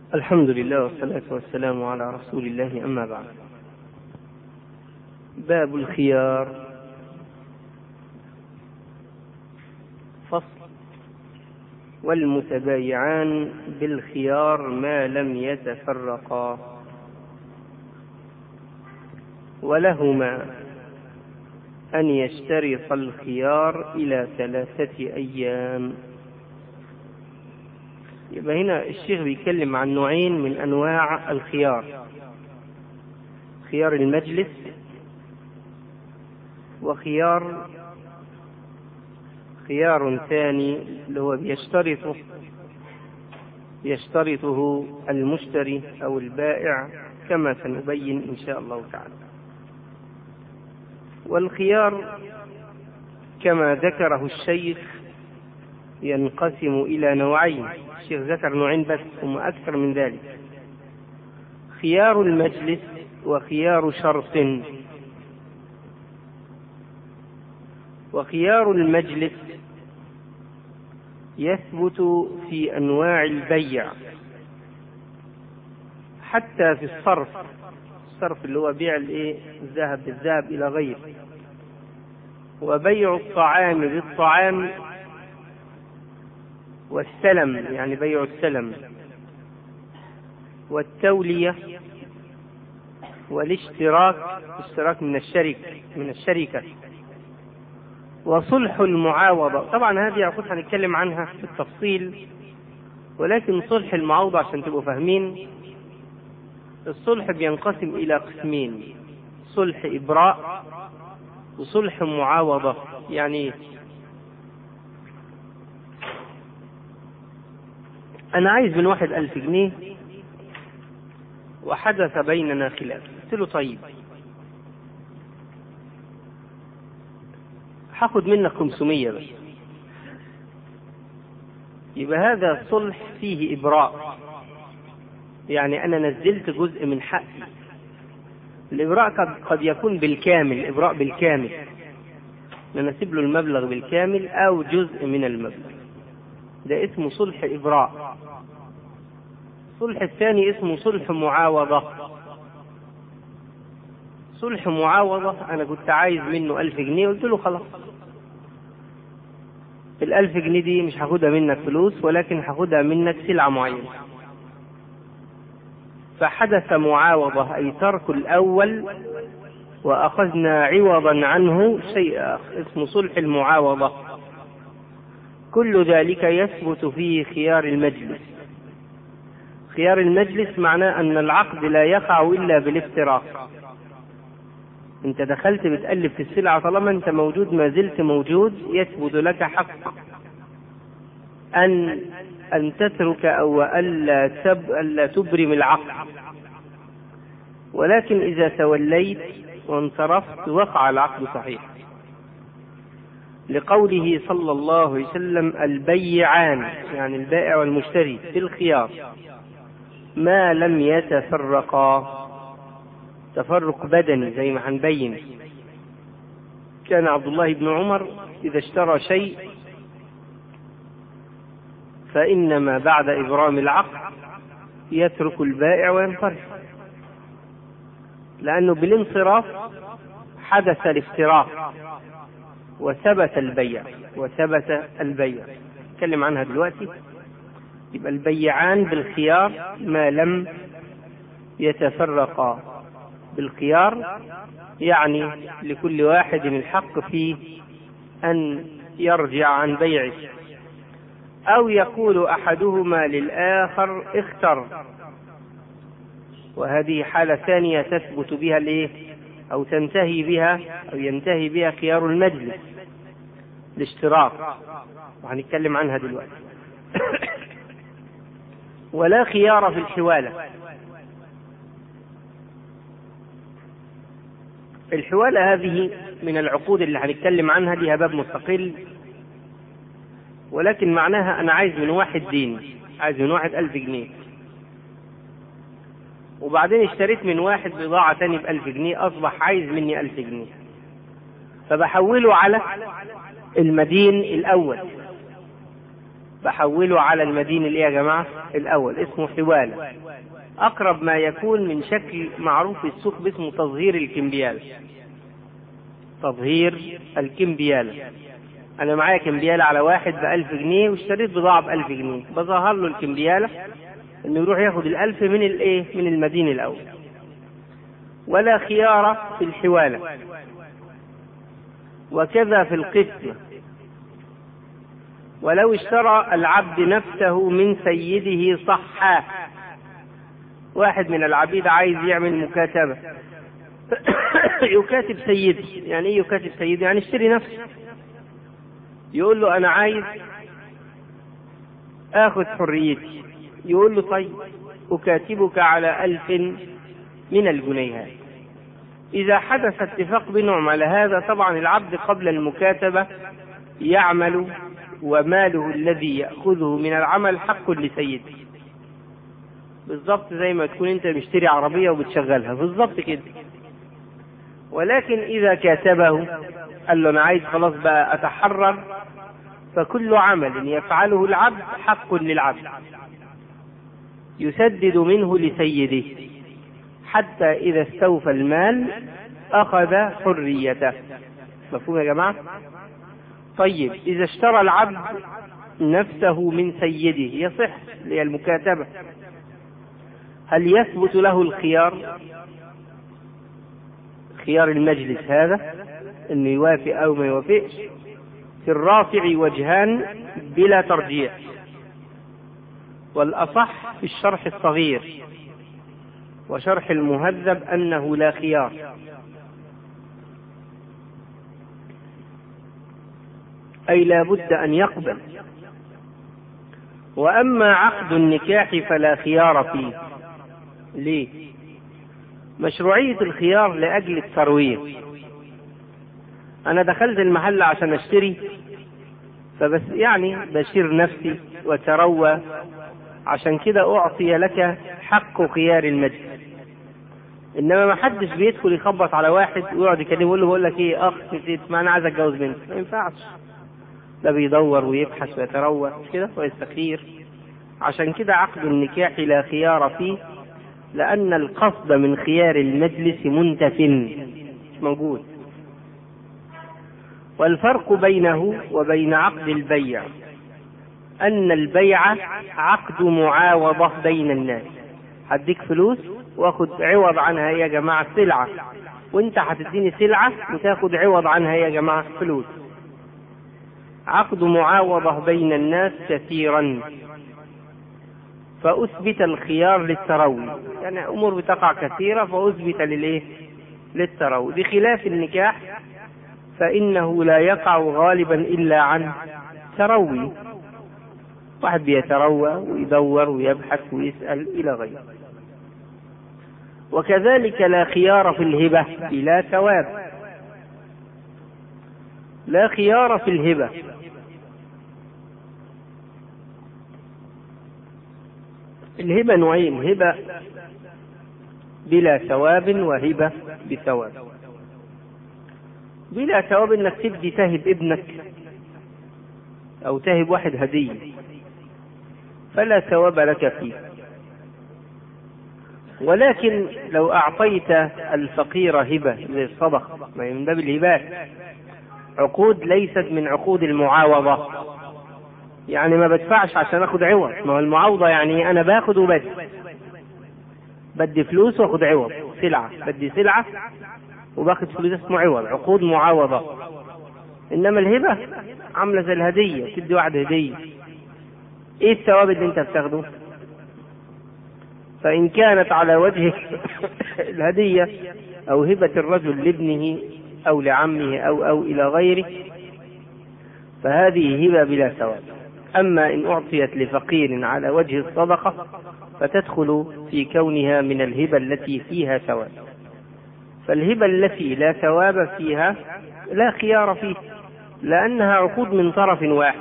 الحمد لله والصلاة والسلام على رسول الله أما بعد باب الخيار فصل والمتبايعان بالخيار ما لم يتفرقا ولهما أن يشترط الخيار إلى ثلاثة أيام يبقى هنا الشيخ بيتكلم عن نوعين من أنواع الخيار خيار المجلس وخيار خيار ثاني اللي هو بيشترطه يشترطه المشتري أو البائع كما سنبين إن شاء الله تعالى والخيار كما ذكره الشيخ ينقسم إلى نوعين الشيخ ذكر نوعين بس هم أكثر من ذلك خيار المجلس وخيار شرط وخيار المجلس يثبت في أنواع البيع حتى في الصرف الصرف اللي هو بيع الايه الذهب بالذهب الى غيره وبيع الطعام بالطعام والسلم يعني بيع السلم والتولية والاشتراك اشتراك من الشركة من الشركة وصلح المعاوضة طبعا هذه عقود هنتكلم عنها في التفصيل ولكن صلح المعاوضة عشان تبقوا فاهمين الصلح بينقسم إلى قسمين صلح إبراء وصلح معاوضة يعني أنا عايز من واحد ألف جنيه وحدث بيننا خلاف قلت له طيب هاخد منك 500 بس يبقى هذا صلح فيه إبراء يعني أنا نزلت جزء من حقي الإبراء قد, قد يكون بالكامل إبراء بالكامل أنا أسيب له المبلغ بالكامل أو جزء من المبلغ ده اسمه صلح إبراء الصلح الثاني اسمه صلح معاوضة صلح معاوضة أنا كنت عايز منه ألف جنيه قلت له خلاص الألف جنيه دي مش هاخدها منك فلوس ولكن هاخدها منك سلعة معينة فحدث معاوضة أي ترك الأول وأخذنا عوضا عنه شيء آخر اسمه صلح المعاوضة كل ذلك يثبت فيه خيار المجلس خيار المجلس معناه أن العقد لا يقع إلا بالافتراق أنت دخلت بتألف في السلعة طالما أنت موجود ما زلت موجود يثبت لك حق أن أن تترك أو ألا تب ألا تبرم العقد ولكن إذا توليت وانصرفت وقع العقد صحيح لقوله صلى الله عليه وسلم البيعان يعني البائع والمشتري في الخيار ما لم يتفرقا تفرق بدني زي ما هنبين كان عبد الله بن عمر إذا اشترى شيء فإنما بعد إبرام العقد يترك البائع وينصرف لأنه بالانصراف حدث الافتراق وثبت البيع وثبت البيع نتكلم عنها دلوقتي يبقى البيعان بالخيار ما لم يتفرقا بالخيار يعني لكل واحد الحق في أن يرجع عن بيعه أو يقول أحدهما للآخر اختر وهذه حالة ثانية تثبت بها الإيه؟ أو تنتهي بها أو ينتهي بها خيار المجلس الاشتراك وهنتكلم عنها دلوقتي ولا خيار في الحوالة الحوالة هذه من العقود اللي هنتكلم عنها لها باب مستقل ولكن معناها أنا عايز من واحد دين عايز من واحد ألف جنيه وبعدين اشتريت من واحد بضاعة تاني بألف جنيه أصبح عايز مني ألف جنيه فبحوله على المدين الأول بحوله على المدين اللي يا جماعة الأول اسمه حوالة أقرب ما يكون من شكل معروف في السوق باسمه تظهير الكمبيالة تظهير الكمبيالة أنا معايا كمبيالة على واحد بألف جنيه واشتريت بضاعة بألف جنيه بظهر له الكمبيالة إنه يروح ياخد الألف من الإيه؟ من المدين الأول ولا خيار في الحوالة وكذا في القسمة ولو اشترى العبد نفسه من سيده صحا واحد من العبيد عايز يعمل مكاتبة يكاتب سيدي يعني ايه يكاتب سيدي يعني اشتري نفسه يقول له انا عايز اخذ حريتي يقول له طيب اكاتبك على الف من الجنيهات اذا حدث اتفاق بينهم على هذا طبعا العبد قبل المكاتبة يعمل وماله الذي يأخذه من العمل حق لسيده بالظبط زي ما تكون انت مشتري عربية وبتشغلها بالظبط كده ولكن إذا كاتبه قال له أنا عايز خلاص بقى أتحرر فكل عمل يفعله العبد حق للعبد يسدد منه لسيده حتى إذا استوفى المال أخذ حريته مفهوم يا جماعة؟ طيب إذا اشترى العبد نفسه من سيده يصح هي المكاتبة هل يثبت له الخيار خيار المجلس هذا انه يوافق او ما يوافقش في الرافع وجهان بلا ترجيح والاصح في الشرح الصغير وشرح المهذب انه لا خيار اي لا بد ان يقبل واما عقد النكاح فلا خيار فيه ليه مشروعية الخيار لأجل الترويج أنا دخلت المحل عشان أشتري فبس يعني بشير نفسي وتروى عشان كده أعطي لك حق خيار المجلس إنما ما حدش بيدخل يخبط على واحد ويقعد يكلمه يقول له بقول لك إيه أخ ما أنا عايز أتجوز بنت ما ينفعش ده بيدور ويبحث ويتروى كده ويستخير عشان كده عقد النكاح لا خيار فيه لأن القصد من خيار المجلس منتف مش موجود والفرق بينه وبين عقد البيع أن البيع عقد معاوضة بين الناس هديك فلوس واخد عوض عنها يا جماعة سلعة وانت هتديني سلعة وتاخد عوض عنها يا جماعة فلوس عقد معاوضة بين الناس كثيرا فأثبت الخيار للتروي يعني أمور بتقع كثيرة فأثبت للإيه؟ للتروي بخلاف النكاح فإنه لا يقع غالبا إلا عن تروي واحد بيتروى ويدور ويبحث ويسأل إلى غيره وكذلك لا خيار في الهبة بلا ثواب لا خيار في الهبة الهبة نوعين هبة بلا ثواب وهبة بثواب بلا ثواب انك تبدي تهب ابنك او تهب واحد هدية فلا ثواب لك فيه ولكن لو اعطيت الفقير هبة زي الصدقة ما من باب الهبات عقود ليست من عقود المعاوضة يعني ما بدفعش عشان اخد عوض ما هو المعاوضة يعني انا باخد وبدي بدي فلوس واخد عوض سلعة بدي سلعة وباخد فلوس اسمه عوض عقود معاوضة انما الهبة عاملة زي الهدية تدي واحد هدية ايه الثواب اللي انت بتاخده فان كانت على وجه الهدية او هبة الرجل لابنه او لعمه او او الى غيره فهذه هبة بلا ثواب أما إن أعطيت لفقير على وجه الصدقة فتدخل في كونها من الهبة التي فيها ثواب فالهبة التي لا ثواب فيها لا خيار فيه لأنها عقود من طرف واحد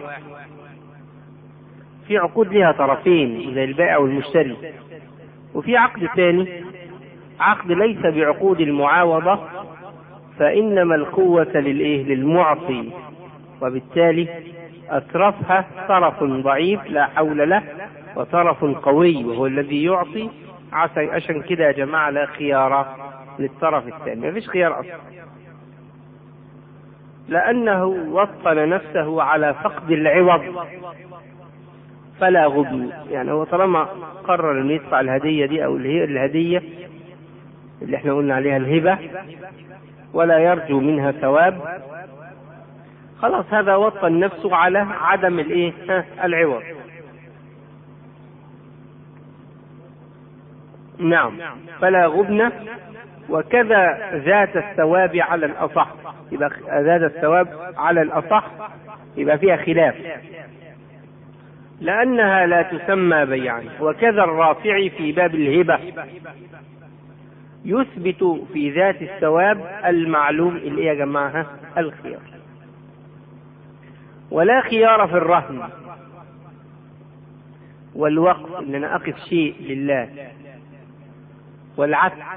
في عقود لها طرفين زي البائع والمشتري وفي عقد ثاني عقد ليس بعقود المعاوضة فإنما القوة للإيه للمعطي وبالتالي أطرفها طرف ضعيف لا حول له وطرف قوي وهو الذي يعطي عسى عشان كده يا جماعة لا خيار للطرف الثاني مفيش خيار أصلا لأنه وطن نفسه على فقد العوض فلا غبن يعني هو طالما قرر انه يدفع الهدية دي او اللي هي الهدية اللي احنا قلنا عليها الهبة ولا يرجو منها ثواب خلاص هذا وطن نفسه على عدم الايه العوض نعم فلا غبن وكذا ذات الثواب على الأصح يبقى ذات الثواب على الأصح يبقى فيها خلاف لأنها لا تسمى بيعا وكذا الرافع في باب الهبة يثبت في ذات الثواب المعلوم اللي يا جماعة الخيار ولا خيار في الرهن والوقف ان انا اقف شيء لله والعتق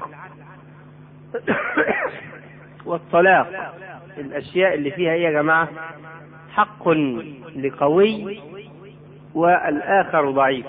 والطلاق الاشياء اللي فيها ايه يا جماعه حق لقوي والاخر ضعيف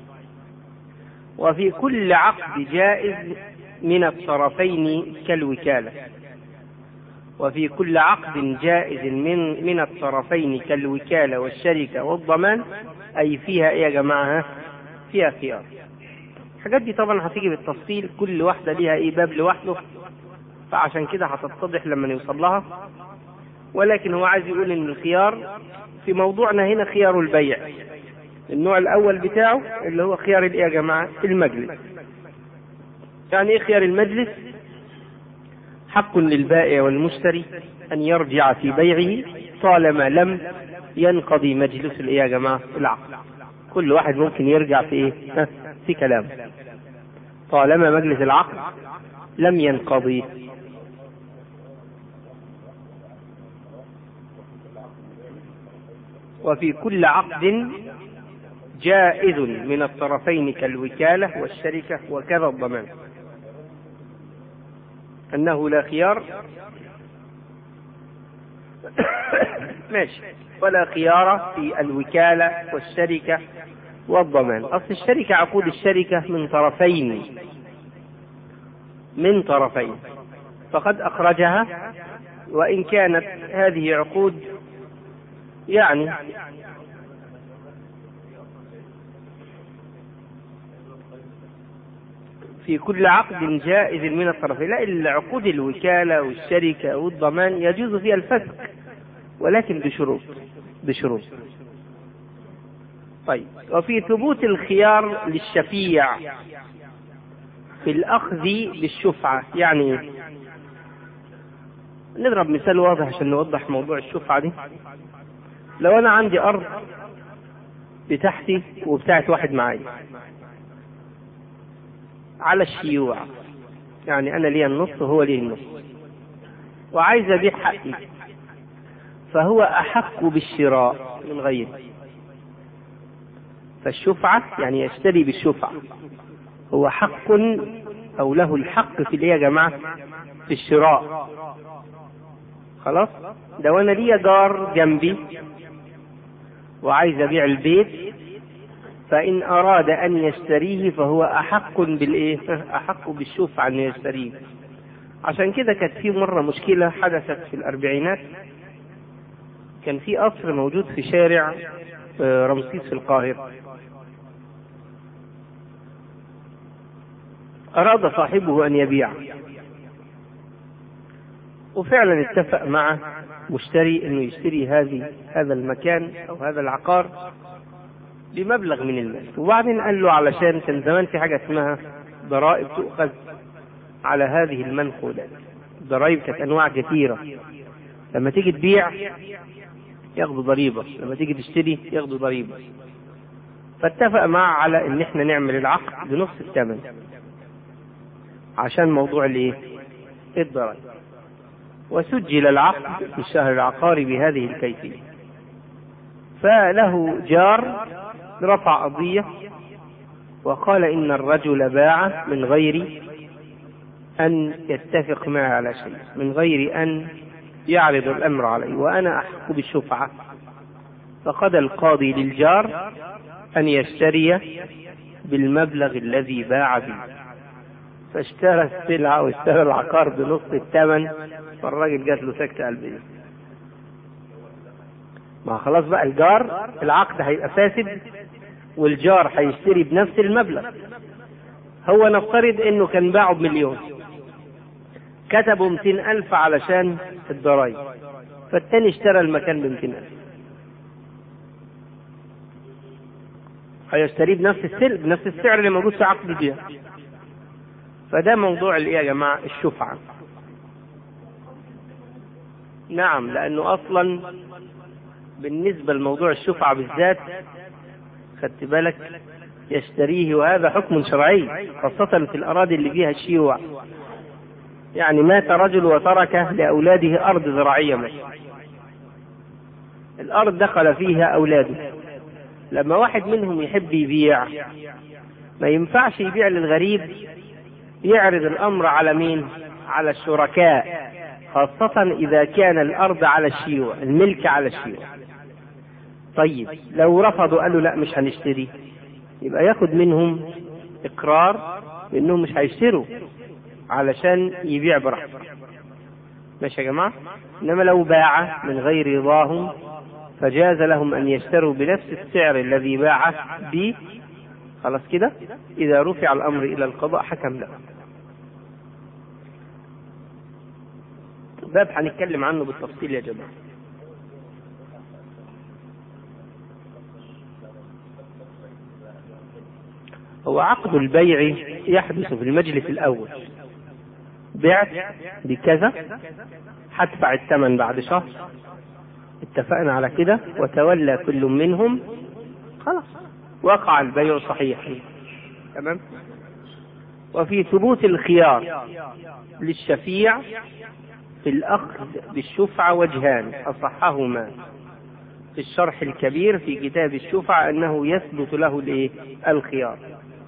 وفي كل عقد جائز من الطرفين كالوكاله وفي كل عقد جائز من من الطرفين كالوكاله والشركه والضمان اي فيها ايه يا جماعه فيها خيار الحاجات دي طبعا هتيجي بالتفصيل كل واحده ليها ايه باب لوحده فعشان كده هتتضح لما نوصل لها ولكن هو عايز يقول ان الخيار في موضوعنا هنا خيار البيع النوع الاول بتاعه اللي هو خيار الايه يا جماعه المجلس يعني ايه خيار المجلس حق للبائع والمشتري ان يرجع في بيعه طالما لم ينقضي مجلس الايه يا جماعه العقد كل واحد ممكن يرجع في ايه في كلامه طالما مجلس العقد لم ينقضي وفي كل عقد جائز من الطرفين كالوكالة والشركة وكذا الضمان أنه لا خيار ماشي ولا خيار في الوكالة والشركة والضمان أصل الشركة عقود الشركة من طرفين من طرفين فقد أخرجها وإن كانت هذه عقود يعني في كل عقد جائز من الطرفين لا إلا عقود الوكالة والشركة والضمان يجوز فيها الفسق ولكن بشروط بشروط طيب وفي ثبوت الخيار للشفيع في الأخذ بالشفعة يعني نضرب مثال واضح عشان نوضح موضوع الشفعة دي لو أنا عندي أرض بتاعتي وبتاعت واحد معايا على الشيوع يعني أنا لي النص وهو ليه النص وعايز أبيع حقي فهو أحق بالشراء من غيره فالشفعة يعني يشتري بالشفعة هو حق أو له الحق في الإيه يا جماعة في الشراء خلاص ده وأنا ليا جار جنبي وعايز أبيع البيت فإن أراد أن يشتريه فهو أحق بالإيه؟ أحق بالشفعة أن يشتريه. عشان كده كانت في مرة مشكلة حدثت في الأربعينات كان في قصر موجود في شارع رمسيس في القاهرة. أراد صاحبه أن يبيع وفعلا اتفق مع مشتري انه يشتري هذه هذا المكان او هذا العقار بمبلغ من المال وبعدين قال له علشان كان زمان في حاجه اسمها ضرائب تؤخذ على هذه المنقولات الضرائب كانت انواع كثيره لما تيجي تبيع ياخدوا ضريبه لما تيجي تشتري ياخدوا ضريبه فاتفق معه على ان احنا نعمل العقد بنص الثمن عشان موضوع الايه الضرائب وسجل العقد في الشهر العقاري بهذه الكيفية فله جار رفع قضية وقال إن الرجل باع من غير أن يتفق معي على شيء من غير أن يعرض الأمر علي وأنا أحق بالشفعة فقضى القاضي للجار أن يشتري بالمبلغ الذي باع به فاشترى السلعة واشترى العقار بنصف الثمن فالراجل جات له سكتة قلبية ما خلاص بقى الجار العقد هيبقى فاسد والجار هيشتري بنفس المبلغ هو نفترض انه كان باعه بمليون كتبوا 200 ألف علشان الضرايب فالتاني اشترى المكان ب 200 ألف هيشتريه بنفس السعر بنفس السعر اللي موجود في عقد البيع فده موضوع الايه يا جماعه الشفعه نعم لانه اصلا بالنسبه لموضوع الشفعه بالذات خدت بالك يشتريه وهذا حكم شرعي خاصة في الأراضي اللي فيها الشيوع يعني مات رجل وترك لأولاده أرض زراعية مثلا الأرض دخل فيها أولاده لما واحد منهم يحب يبيع ما ينفعش يبيع للغريب يعرض الأمر على مين؟ على الشركاء خاصة إذا كان الأرض على الشيوع الملك على الشيوع طيب لو رفضوا قالوا لا مش هنشتري يبقى ياخد منهم إقرار بأنهم مش هيشتروا علشان يبيع براحته ماشي يا جماعة إنما لو باع من غير رضاهم فجاز لهم أن يشتروا بنفس السعر الذي باع به خلاص كده إذا رفع الأمر إلى القضاء حكم له باب هنتكلم عنه بالتفصيل يا جماعة هو عقد البيع يحدث في المجلس الأول بعت بكذا هدفع الثمن بعد شهر اتفقنا على كده وتولى كل منهم خلاص وقع البيع صحيح تمام وفي ثبوت الخيار للشفيع في الأخذ بالشفعة وجهان أصحهما في الشرح الكبير في كتاب الشفعة أنه يثبت له الإيه؟ الخيار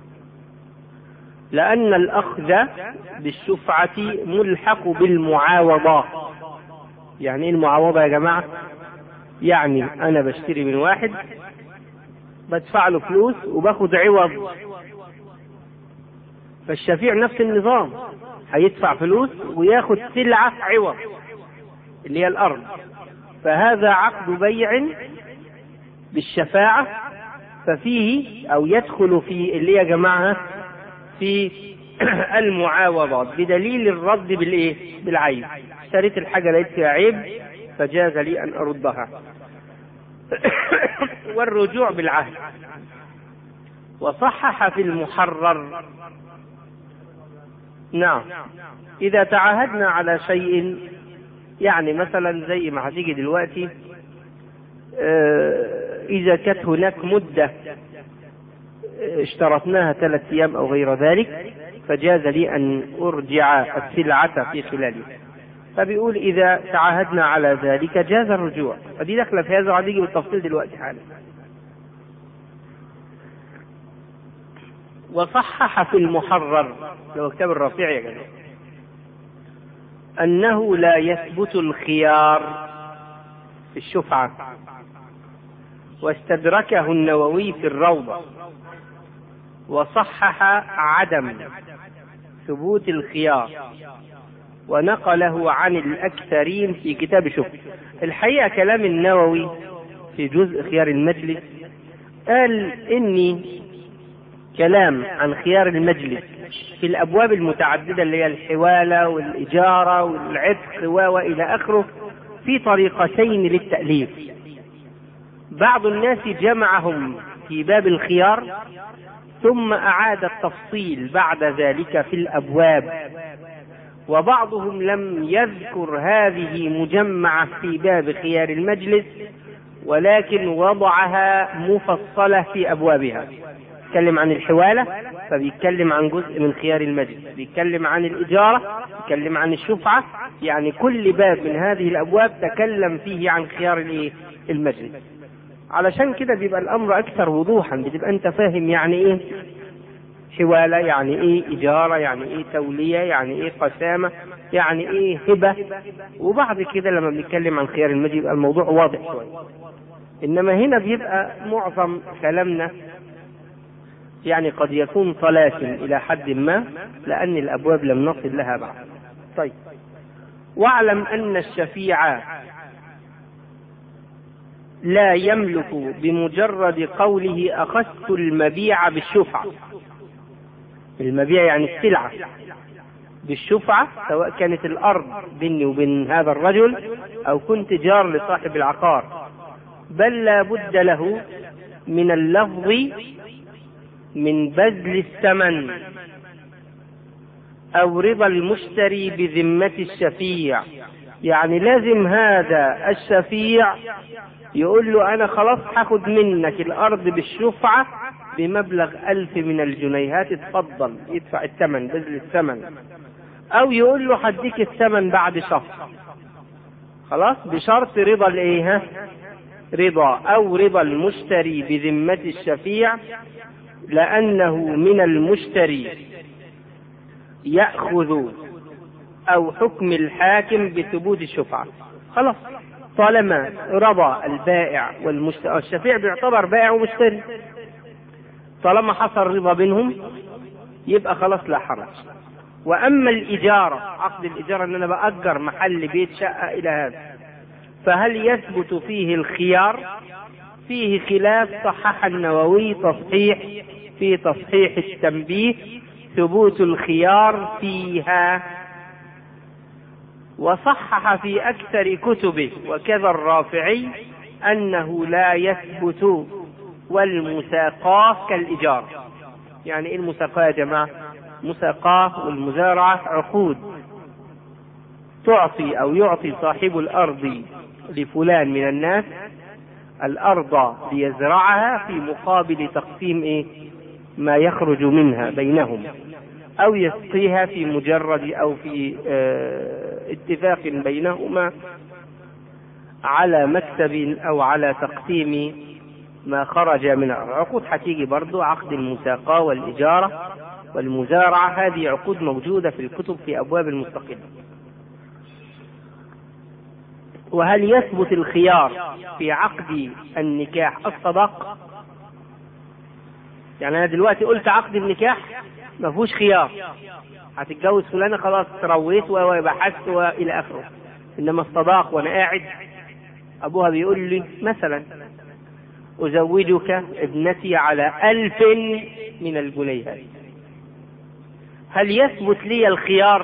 لأن الأخذ بالشفعة ملحق بالمعاوضة يعني إيه المعاوضة يا جماعة؟ يعني أنا بشتري من واحد بدفع له فلوس وباخد عوض فالشفيع نفس النظام هيدفع فلوس وياخد سلعة عوض اللي هي الأرض فهذا عقد بيع بالشفاعة ففيه أو يدخل في اللي يا جماعة في المعاوضات بدليل الرد بالإيه؟ بالعيب اشتريت الحاجة لقيت فيها عيب فجاز لي أن أردها والرجوع بالعهد وصحح في المحرر نعم إذا تعاهدنا على شيء يعني مثلا زي ما هتيجي دلوقتي إذا كانت هناك مدة اشترطناها ثلاث أيام أو غير ذلك فجاز لي أن أرجع السلعة في خلاله فبيقول إذا تعاهدنا على ذلك جاز الرجوع فدي داخلة في هذا وهتيجي بالتفصيل دلوقتي حالا وصحح في المحرر لو كتاب الرفيع يا جماعة أنه لا يثبت الخيار في الشفعة واستدركه النووي في الروضة وصحح عدم ثبوت الخيار ونقله عن الأكثرين في كتاب شفع الحقيقة كلام النووي في جزء خيار المجلس قال إني كلام عن خيار المجلس في الأبواب المتعددة اللي هي الحوالة والإجارة والعتق وإلى آخره في طريقتين للتأليف بعض الناس جمعهم في باب الخيار ثم أعاد التفصيل بعد ذلك في الأبواب وبعضهم لم يذكر هذه مجمعة في باب خيار المجلس ولكن وضعها مفصلة في أبوابها بيتكلم عن الحوالة فبيتكلم عن جزء من خيار المجلس بيتكلم عن الإجارة بيتكلم عن الشفعة يعني كل باب من هذه الأبواب تكلم فيه عن خيار الإيه؟ المجلس علشان كده بيبقى الأمر أكثر وضوحا بتبقى أنت فاهم يعني إيه حوالة يعني إيه إجارة يعني إيه تولية يعني إيه قسامة يعني إيه هبة وبعد كده لما بنتكلم عن خيار المجلس يبقى الموضوع واضح شوية إنما هنا بيبقى معظم كلامنا يعني قد يكون طلاسم إلى حد ما لأن الأبواب لم نصل لها بعد طيب واعلم أن الشفيع لا يملك بمجرد قوله أخذت المبيع بالشفعة المبيع يعني السلعة بالشفعة سواء كانت الأرض بيني وبين هذا الرجل أو كنت جار لصاحب العقار بل لا بد له من اللفظ من بذل الثمن أو رضا المشتري بذمة الشفيع يعني لازم هذا الشفيع يقول له أنا خلاص هاخد منك الأرض بالشفعة بمبلغ ألف من الجنيهات اتفضل يدفع الثمن بذل الثمن أو يقول له هديك الثمن بعد شهر خلاص بشرط رضا الايه ها رضا او رضا المشتري بذمة الشفيع لأنه من المشتري يأخذ أو حكم الحاكم بثبوت الشفعة خلاص طالما رضى البائع والمشتري الشفيع بيعتبر بائع ومشتري طالما حصل رضا بينهم يبقى خلاص لا حرج وأما الإجارة عقد الإجارة أن أنا بأجر محل بيت شقة إلى هذا فهل يثبت فيه الخيار فيه خلاف صحح النووي تصحيح في تصحيح التنبيه ثبوت الخيار فيها وصحح في أكثر كتبه وكذا الرافعي أنه لا يثبت والمساقاة كالإيجار يعني إيه المساقاة يا جماعة مساقاة والمزارعة عقود تعطي أو يعطي صاحب الأرض لفلان من الناس الأرض ليزرعها في مقابل تقسيم إيه؟ ما يخرج منها بينهم أو يسقيها في مجرد أو في اه اتفاق بينهما على مكسب أو على تقسيم ما خرج من عقود هتيجي برضو عقد المساقاة والإجارة والمزارعة هذه عقود موجودة في الكتب في أبواب المستقلة وهل يثبت الخيار في عقد النكاح الصداق يعني انا دلوقتي قلت عقد النكاح ما فيهوش خيار هتتجوز فلانه خلاص ترويت وبحثت والى اخره انما الصداق وانا قاعد ابوها بيقول لي مثلا ازوجك ابنتي على الف من الجنيهات هل يثبت لي الخيار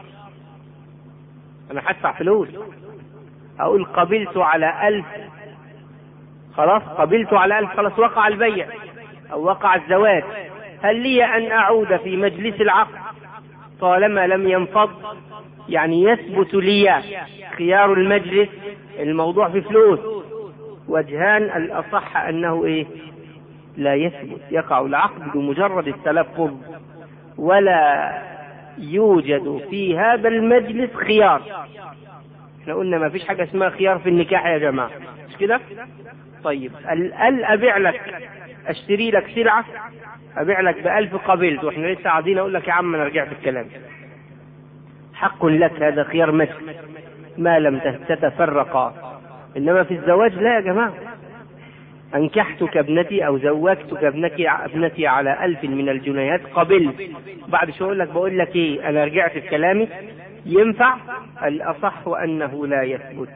انا هدفع فلوس اقول قبلت على الف خلاص قبلت على الف خلاص وقع البيع او وقع الزواج هل لي ان اعود في مجلس العقد طالما لم ينفض يعني يثبت لي خيار المجلس الموضوع في فلوس وجهان الاصح انه ايه لا يثبت يقع العقد بمجرد التلفظ ولا يوجد في هذا المجلس خيار احنا قلنا ما فيش حاجة اسمها خيار في النكاح يا جماعة مش كده طيب هل أبيع لك اشتري لك سلعة أبيع لك بألف قبلت واحنا لسه قاعدين أقول لك يا عم أنا رجعت الكلام حق لك هذا خيار مجلس ما لم تتفرقا إنما في الزواج لا يا جماعة أنكحتك ابنتي أو زوجتك ابنك ابنتي على ألف من الجنيهات قبل بعد شو أقول لك بقول لك إيه أنا رجعت في كلامي ينفع الأصح أنه لا يثبت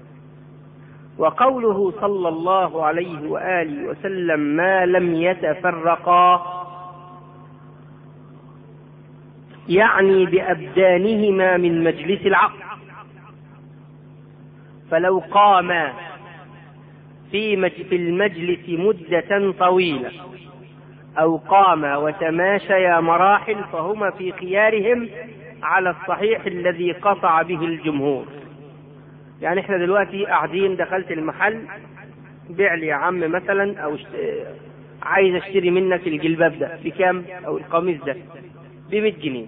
وقوله صلى الله عليه وآله وسلم ما لم يتفرقا يعني بأبدانهما من مجلس العقد فلو قاما في في المجلس مدة طويلة أو قاما وتماشيا مراحل فهما في خيارهم على الصحيح الذي قطع به الجمهور يعني احنا دلوقتي قاعدين دخلت المحل بيع لي يا عم مثلا او عايز اشتري منك الجلباب ده بكام او القميص ده ب 100 جنيه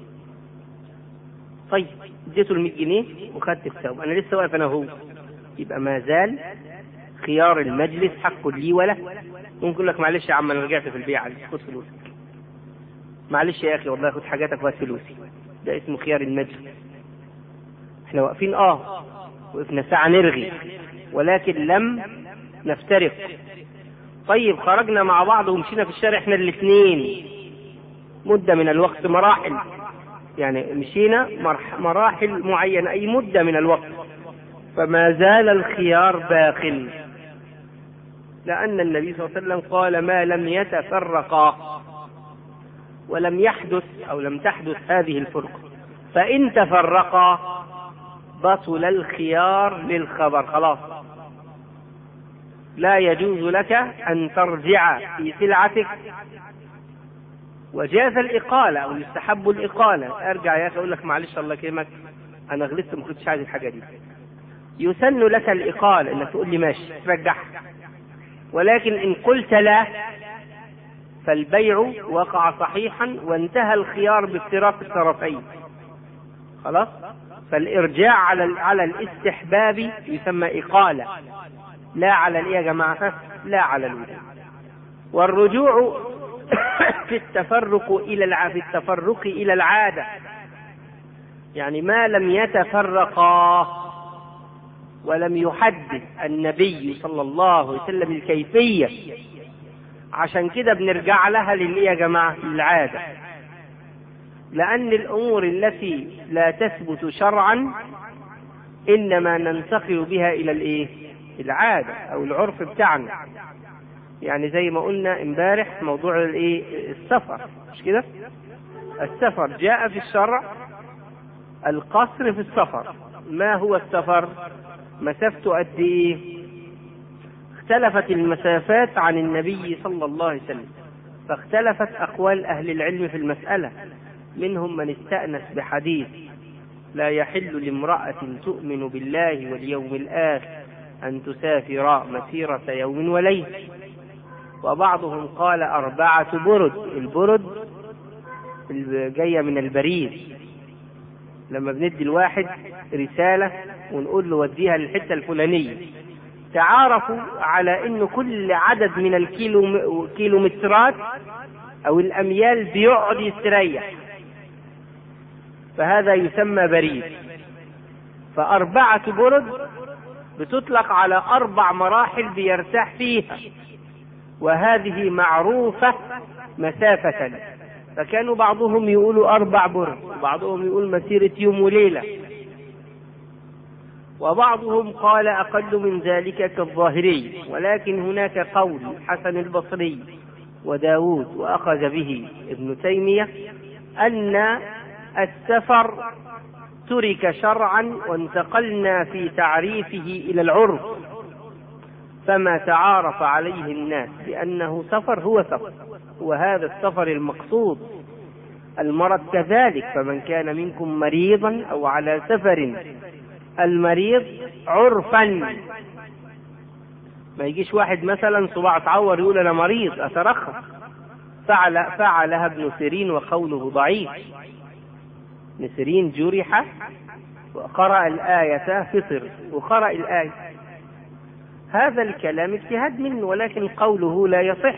طيب اديته ال 100 جنيه وخدت الثوب انا لسه واقف انا هو يبقى ما زال خيار المجلس حق لي وله ممكن لك معلش يا عم انا رجعت في البيع خد فلوسك معلش يا اخي والله خد حاجاتك وهات فلوسي ده اسمه خيار المجلس احنا واقفين اه وقفنا ساعة نرغي ولكن لم نفترق طيب خرجنا مع بعض ومشينا في الشارع احنا الاثنين مدة من الوقت مراحل يعني مشينا مراحل معينة أي مدة من الوقت فما زال الخيار باق لأن النبي صلى الله عليه وسلم قال ما لم يتفرقا ولم يحدث أو لم تحدث هذه الفرقة فإن تفرقا بطل الخيار للخبر خلاص لا يجوز لك أن ترجع في سلعتك وجاز الإقالة أو يستحب الإقالة أرجع يا أخي أقول لك معلش الله يكرمك أنا غلطت ما كنتش عايز الحاجة دي يسن لك الإقالة إنك تقول لي ماشي ترجعها ولكن إن قلت لا فالبيع وقع صحيحا وانتهى الخيار بافتراق الطرفين خلاص فالإرجاع على على الاستحباب يسمى إقالة لا على الإيه يا جماعة لا على الوجوب والرجوع في التفرق إلى الع... في التفرق إلى العادة يعني ما لم يتفرقا ولم يحدث النبي صلى الله عليه وسلم الكيفية عشان كده بنرجع لها للإيه يا جماعة العادة لأن الأمور التي لا تثبت شرعا إنما ننتقل بها إلى الإيه؟ العادة أو العرف بتاعنا يعني زي ما قلنا امبارح موضوع الايه السفر مش كده السفر جاء في الشرع القصر في السفر ما هو السفر مسافته قد ايه اختلفت المسافات عن النبي صلى الله عليه وسلم فاختلفت اقوال اهل العلم في المساله منهم من استانس بحديث لا يحل لامراه تؤمن بالله واليوم الاخر ان تسافر مسيره يوم وليله وبعضهم قال أربعة برد البرد جاية من البريد لما بندي الواحد رسالة ونقول له وديها للحتة الفلانية تعارفوا على أن كل عدد من الكيلو كيلومترات أو الأميال بيقعد يستريح فهذا يسمى بريد فأربعة برد بتطلق على أربع مراحل بيرتاح فيها وهذه معروفة مسافة فكانوا بعضهم يقولوا أربع برد وبعضهم يقول مسيرة يوم وليلة وبعضهم قال أقل من ذلك كالظاهري ولكن هناك قول حسن البصري وداود وأخذ به ابن تيمية أن السفر ترك شرعا وانتقلنا في تعريفه إلى العرف فما تعارف عليه الناس بأنه سفر هو سفر وهذا السفر المقصود المرض كذلك فمن كان منكم مريضا أو على سفر المريض عرفا ما يجيش واحد مثلا صباع اتعور يقول انا مريض اترخص فعل فعلها ابن سيرين وقوله ضعيف ابن سيرين جرح وقرأ الآية فطر وقرأ الآية هذا الكلام اجتهاد منه ولكن قوله لا يصح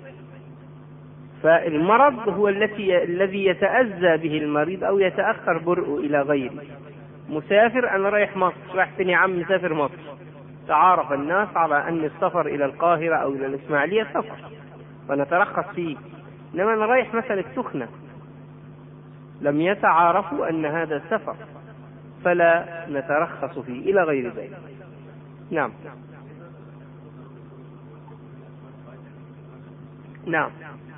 فالمرض هو التي الذي يتأذى به المريض أو يتأخر برؤه إلى غيره مسافر أنا رايح مصر رايح فين يا عم مسافر مصر تعارف الناس على أن السفر إلى القاهرة أو إلى الإسماعيلية سفر فنترخص فيه إنما أنا رايح مثلا السخنة لم يتعارفوا أن هذا سفر فلا نترخص فيه إلى غير ذلك نعم نعم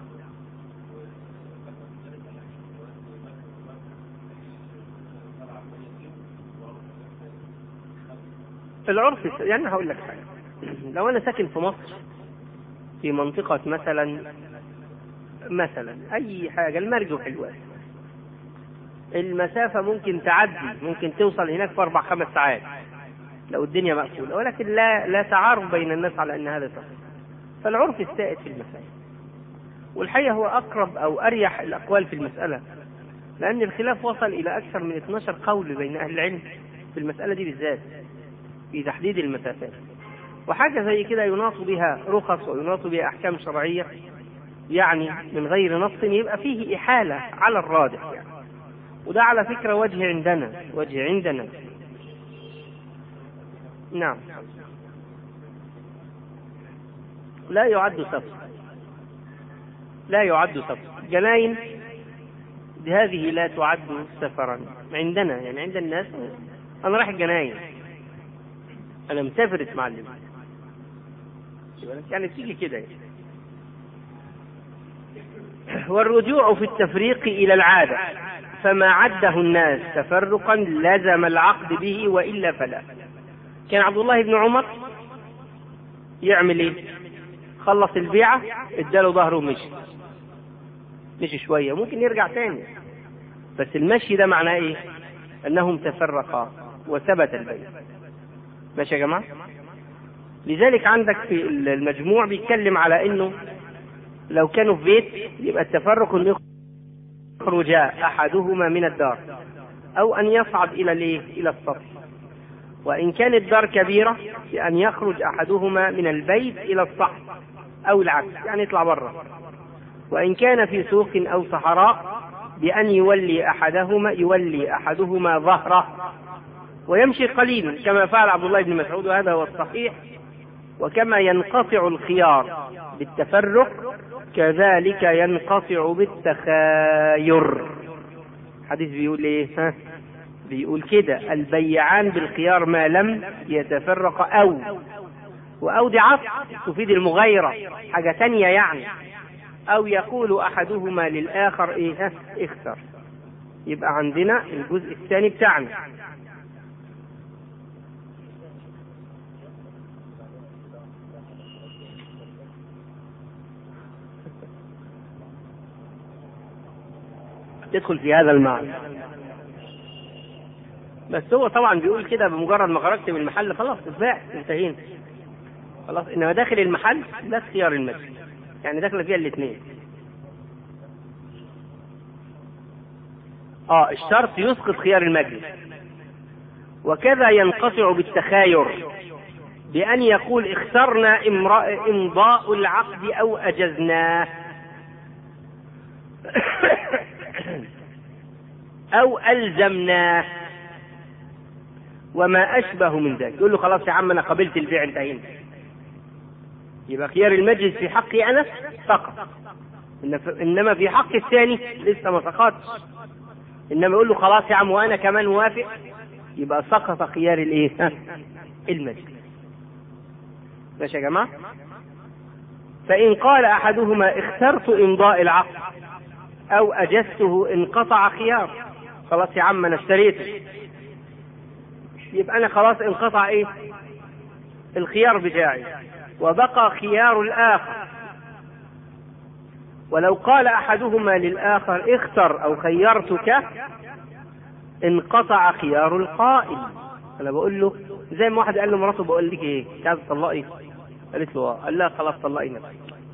العرف يعني هقول لك حاجة لو أنا ساكن في مصر في منطقة مثلا مثلا أي حاجة المرج وحلوان المسافة ممكن تعدي ممكن توصل هناك في أربع خمس ساعات لو الدنيا مقفولة ولكن لا لا تعارف بين الناس على أن هذا سفر فالعرف السائد في المسائل والحقيقة هو أقرب أو أريح الأقوال في المسألة لأن الخلاف وصل إلى أكثر من 12 قول بين أهل العلم في المسألة دي بالذات في تحديد المسافات وحاجة زي كده يناط بها رخص ويناط بها أحكام شرعية يعني من غير نص يبقى فيه إحالة على الراجح يعني وده على فكرة وجه عندنا وجه عندنا نعم لا يعد سفر لا يعد سفر جناين هذه لا تعد سفرا عندنا يعني عند الناس انا رايح الجناين انا مسافر اتمعلم يعني تيجي كده يعني. والرجوع في التفريق الى العاده فما عده الناس تفرقا لزم العقد به والا فلا كان عبد الله بن عمر يعمل ايه خلص البيعه اداله ظهره ومشي مشي شويه ممكن يرجع تاني بس المشي ده معناه ايه انهم تفرقا وثبت البيع ماشي يا جماعه لذلك عندك في المجموع بيتكلم على انه لو كانوا في بيت يبقى التفرق انه يخرج احدهما من الدار او ان يصعد الى الايه الى السطح وان كانت الدار كبيره بان يخرج احدهما من البيت الى السطح او العكس يعني يطلع بره وان كان في سوق او صحراء بان يولي احدهما يولي احدهما ظهره ويمشي قليلا كما فعل عبد الله بن مسعود وهذا هو الصحيح وكما ينقطع الخيار بالتفرق كذلك ينقطع بالتخاير حديث بيقول ايه ها بيقول كده البيعان بالخيار ما لم يتفرق او واو دي عطف تفيد المغايرة حاجة تانية يعني او يقول احدهما للاخر ايه ها اختر يبقى عندنا الجزء الثاني بتاعنا تدخل في هذا المعنى بس هو طبعا بيقول كده بمجرد ما خرجت من المحل خلاص اتباع انتهينا خلاص انما داخل المحل ده اختيار المسجد يعني داخله فيها الاثنين اه الشرط يسقط خيار المجلس وكذا ينقطع بالتخاير بأن يقول اخترنا إمضاء العقد أو أجزناه أو ألزمناه وما أشبه من ذلك يقول له خلاص يا عم أنا قبلت البيع انتهينا يبقى خيار المجلس في حقي أنا سقط إنما في حق الثاني لسه ما سقطش إنما يقول له خلاص يا عم وأنا كمان موافق يبقى سقط خيار الإيه؟ المجلس ماشي يا جماعة؟ فإن قال أحدهما اخترت إمضاء العقد أو أجزته انقطع خيار خلاص يا عم أنا اشتريته يبقى أنا خلاص انقطع إيه؟ الخيار بتاعي وبقى خيار الآخر ولو قال أحدهما للآخر اختر أو خيرتك انقطع خيار القائل أنا بقول له زي ما واحد قال له مراته بقول لك إيه؟ أنت عايز تطلقي؟ قالت له اه قال لها خلاص طلقي نفسك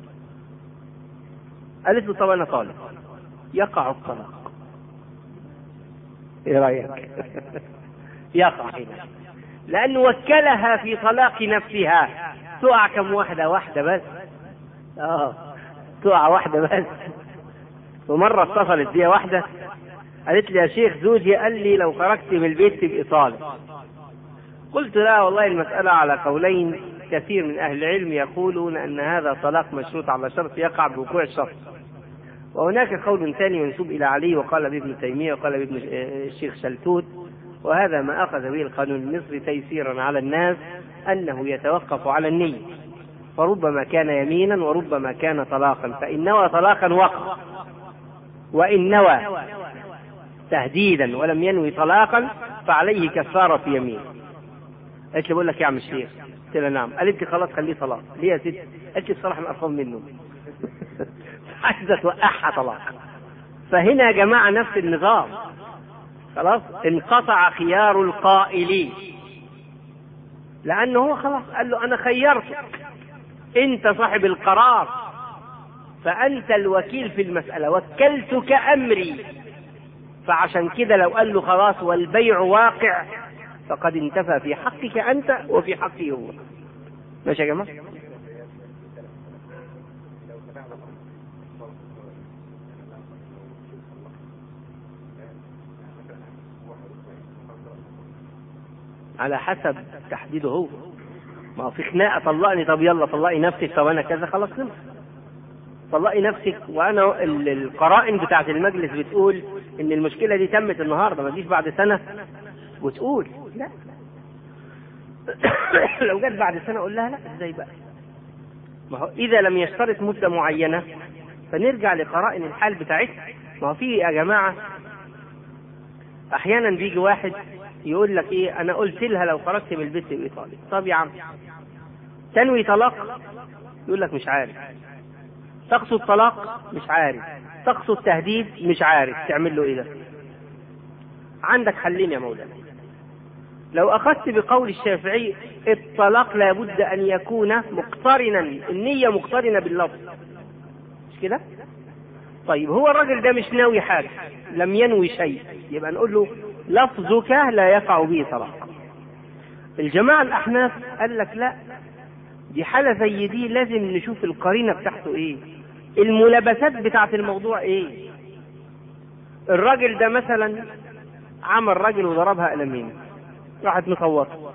قالت له طب انا طالق يقع الطلاق ايه رايك يقع هنا لانه وكلها في طلاق نفسها تقع كم واحده واحده بس اه تقع واحده بس ومره اتصلت بيا واحده قالت لي يا شيخ زوجي قال لي لو خرجت من البيت تبقي طالق قلت لا والله المسألة على قولين كثير من أهل العلم يقولون أن هذا طلاق مشروط على شرط يقع بوقوع الشرط وهناك قول ثاني منسوب إلى علي وقال به ابن تيمية وقال به ابن الشيخ شلتوت وهذا ما أخذ به القانون المصري تيسيرا على الناس أنه يتوقف على النية فربما كان يمينا وربما كان طلاقا فإن نوى طلاقا وقع وإن نوى تهديدا ولم ينوي طلاقا فعليه كفارة يمين قالت لي بقول لك يا عم الشيخ قلت لها نعم قالت لي خلاص خليه طلاق ليه يا ست قالت لي بصراحه انا قرفان منه عايزه توقعها طلاق فهنا يا جماعه نفس النظام خلاص انقطع خيار القائلين لانه هو خلاص قال له انا خيرتك انت صاحب القرار فانت الوكيل في المساله وكلتك امري فعشان كده لو قال له خلاص والبيع واقع فقد انتفى في حقك أنت وفي حقه هو ماشي يا جماعة على حسب تحديده هو ما هو في خناقه طلقني طب يلا طلقي نفسك طب انا كذا خلاص خلص طلقي نفسك وانا ال- القرائن بتاعت المجلس بتقول ان المشكله دي تمت النهارده ما تجيش بعد سنه وتقول لا لو جت بعد سنه اقول لها لا ازاي بقى ما هو اذا لم يشترط مده معينه فنرجع لقرائن الحال بتاعتها ما هو في يا جماعه احيانا بيجي واحد يقول لك ايه انا قلت لها لو خرجت من البيت تبقي طالق طب يا عم تنوي طلاق يقول لك مش عارف تقصد طلاق مش عارف تقصد تهديد مش عارف تعمل له ايه ده عندك حلين يا مولانا لو اخذت بقول الشافعي الطلاق لابد ان يكون مقترنا النية مقترنة باللفظ مش كده طيب هو الراجل ده مش ناوي حاجة لم ينوي شيء يبقى نقول له لفظك لا يقع به طلاق الجماعة الأحناف قال لك لا دي حالة زي دي لازم نشوف القرينة بتاعته ايه الملابسات بتاعت الموضوع ايه الراجل ده مثلا عمل راجل وضربها قلمين راحت مصوته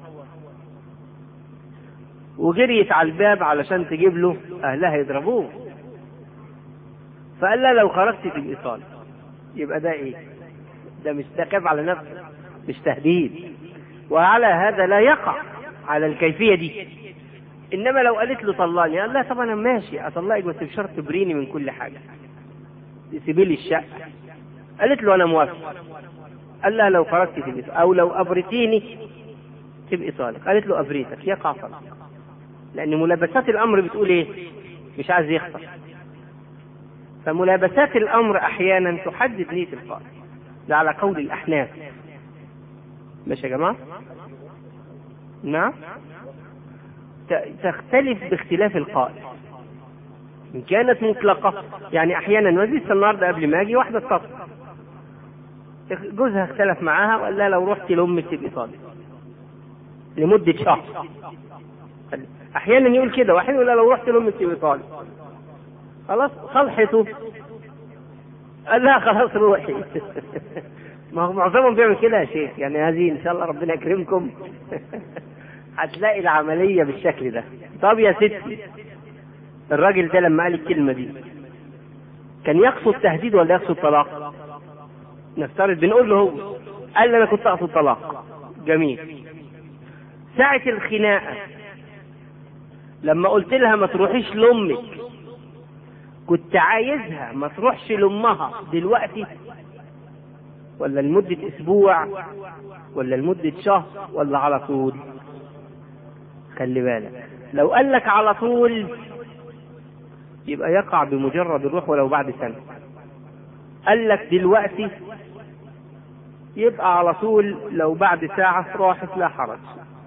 وجريت على الباب علشان تجيب له اهلها يضربوه فقال لها لو خرجت تبقي طالق يبقى ده ايه ده مش ده خاف على نفسه مش تهديد وعلى هذا لا يقع على الكيفيه دي انما لو قالت له طلقني قال لها طب انا ماشي اطلقك بس بشرط تبريني من كل حاجه سيبي لي الشقه قالت له انا موافق قال لها لو خرجت تبقي او لو ابرتيني تبقي طالق قالت له ابريتك يقع طلاق لان ملابسات الامر بتقول ايه مش عايز يخسر فملابسات الامر احيانا تحدد نيه القائل ده على قول الاحناف ماشي يا جماعه نعم ت- تختلف باختلاف القائل إن كانت مطلقة يعني أحيانا ما لسه النهارده قبل ما أجي واحدة اتصل جوزها اختلف معاها وقال لها لو رحتي لأمك تبقي طالق لمدة شهر أحيانا يقول كده وأحيانا يقول لها لو رحت لأمك تبقي طالق خلاص صلحته قال لها خلاص روحي ما هو معظمهم بيعمل كده يا شيخ يعني هذه ان شاء الله ربنا يكرمكم هتلاقي العمليه بالشكل ده طب يا ستي الراجل ده لما قال الكلمه دي كان يقصد تهديد ولا يقصد طلاق نفترض بنقول له هو قال لي انا كنت اقصد طلاق جميل ساعة الخناقة لما قلت لها ما تروحيش لأمك كنت عايزها ما تروحش لأمها دلوقتي ولا لمدة أسبوع ولا لمدة شهر ولا على طول خلي بالك لو قال لك على طول يبقى يقع بمجرد الروح ولو بعد سنة قال لك دلوقتي يبقى على طول لو بعد ساعة راحت لا حرج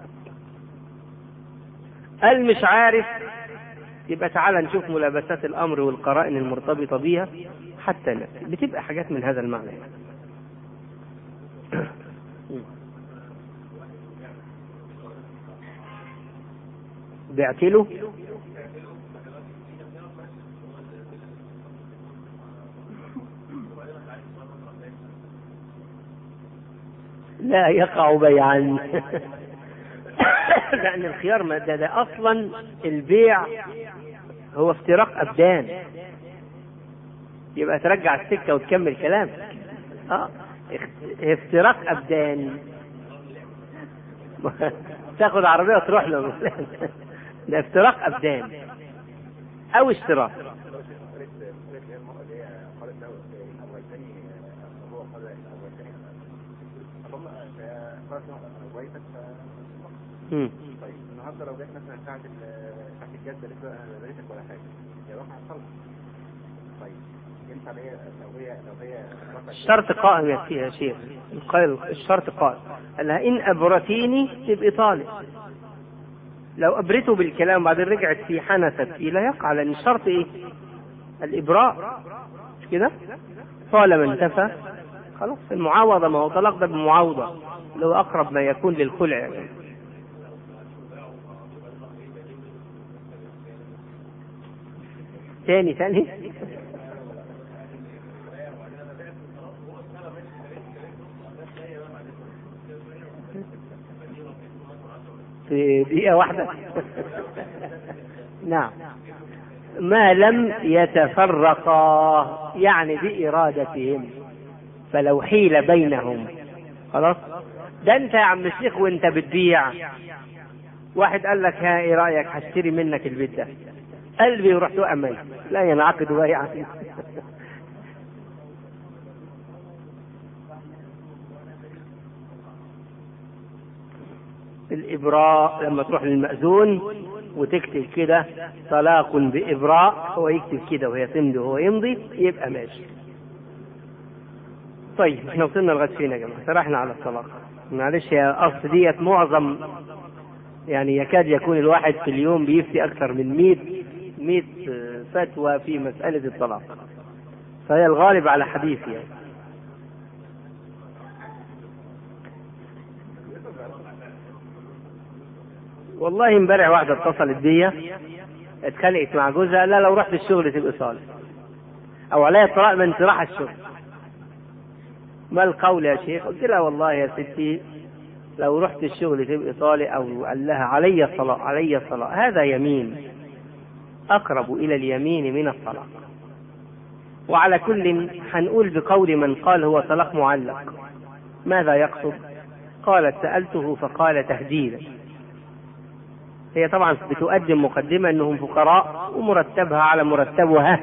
قال مش عارف يبقى تعالى نشوف ملابسات الأمر والقرائن المرتبطة بيها حتى نأتي بتبقى حاجات من هذا المعنى يعني. بعت له لا يقع بيعا لأن الخيار ما ده, ده أصلا البيع هو افتراق أبدان يبقى ترجع السكة وتكمل كلامك اه افتراق أبدان تاخد عربية وتروح له ده افتراق أبدان أو اشتراك مم. طيب النهارده لو جت مثلا ساعة ال- ساعة الجد قالت له انا بقيتك ولا حاجة هي واقعة صلح طيب ينفع لو هي لو هي لو هي رفعت- الشرط قائم يا سي- يا شيخ القائل الشرط قائم قال لها إن أبرتيني تبقي طالق لو أبرته بالكلام وبعدين رجعت في حنثت فيه لا يقع لأن الشرط إيه؟ الإبراء مش كده؟ طالما انتفى خلاص المعاوضة ما هو طلاق ده بمعاوضة اللي هو أقرب ما يكون للخلع يعني. تاني تاني في دقيقة واحدة نعم ما لم يتفرقا يعني بإرادتهم فلو حيل بينهم خلاص ده انت يا عم الشيخ وانت بتبيع واحد قال لك ها ايه رايك هشتري منك البيت ده قلبي ورحت امي لا ينعقد بيعا الإبراء لما تروح للمأذون وتكتب كده طلاق بإبراء هو يكتب كده وهي تمضي وهو يمضي يبقى ماشي. طيب احنا وصلنا لغاية فين يا جماعة؟ سرحنا على الطلاق. معلش يا أصل ديت معظم يعني يكاد يكون الواحد في اليوم بيفتي أكثر من 100 100 فتوى في مسألة الطلاق. فهي الغالب على حديث يعني. والله امبارح واحدة اتصلت بيا اتخانقت مع جوزها لا لو رحت الشغل تبقى صالح او عليا الطلاق ما انت راح الشغل ما القول يا شيخ قلت لها والله يا ستي لو رحت الشغل تبقى صالح او قال لها علي الطلاق علي الطلاق هذا يمين اقرب الى اليمين من الطلاق وعلى كل هنقول بقول من قال هو طلاق معلق ماذا يقصد قالت سألته فقال تهديدا هي طبعا بتقدم مقدمة انهم فقراء ومرتبها على مرتبها